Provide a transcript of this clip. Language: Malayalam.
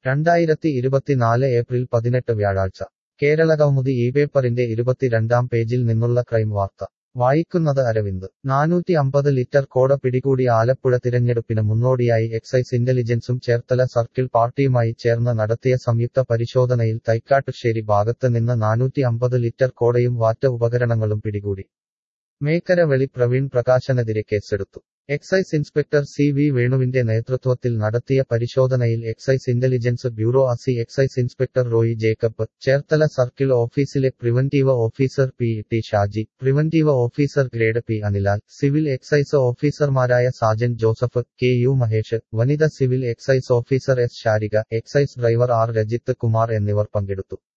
രണ്ടായിരത്തി ഇരുപത്തിനാല് ഏപ്രിൽ പതിനെട്ട് വ്യാഴാഴ്ച കേരളകൗമുദി ഈ പേപ്പറിന്റെ ഇരുപത്തിരണ്ടാം പേജിൽ നിന്നുള്ള ക്രൈം വാർത്ത വായിക്കുന്നത് അരവിന്ദ് നാനൂറ്റി അമ്പത് ലിറ്റർ കോട പിടികൂടി ആലപ്പുഴ തിരഞ്ഞെടുപ്പിന് മുന്നോടിയായി എക്സൈസ് ഇന്റലിജൻസും ചേർത്തല സർക്കിൾ പാർട്ടിയുമായി ചേർന്ന് നടത്തിയ സംയുക്ത പരിശോധനയിൽ തൈക്കാട്ടുശ്ശേരി ഭാഗത്ത് നിന്ന് നാനൂറ്റി അമ്പത് ലിറ്റർ കോടയും വാറ്റ് ഉപകരണങ്ങളും പിടികൂടി മേക്കര വെളി പ്രവീൺ പ്രകാശനെതിരെ കേസെടുത്തു എക്സൈസ് ഇൻസ്പെക്ടർ സി വി വേണുവിന്റെ നേതൃത്വത്തിൽ നടത്തിയ പരിശോധനയിൽ എക്സൈസ് ഇന്റലിജൻസ് ബ്യൂറോ അസി excise inspector Roy Jacob Cherthala circle ഓഫീസിലെ preventive officer P T Shaji preventive officer grade P Anilal civil excise ഓഫീസർമാരായ സാജൻ ജോസഫ് കെ യു മഹേഷ് വനിത civil excise officer S Sharika excise driver R Rajith Kumar എന്നിവർ പങ്കെടുത്തു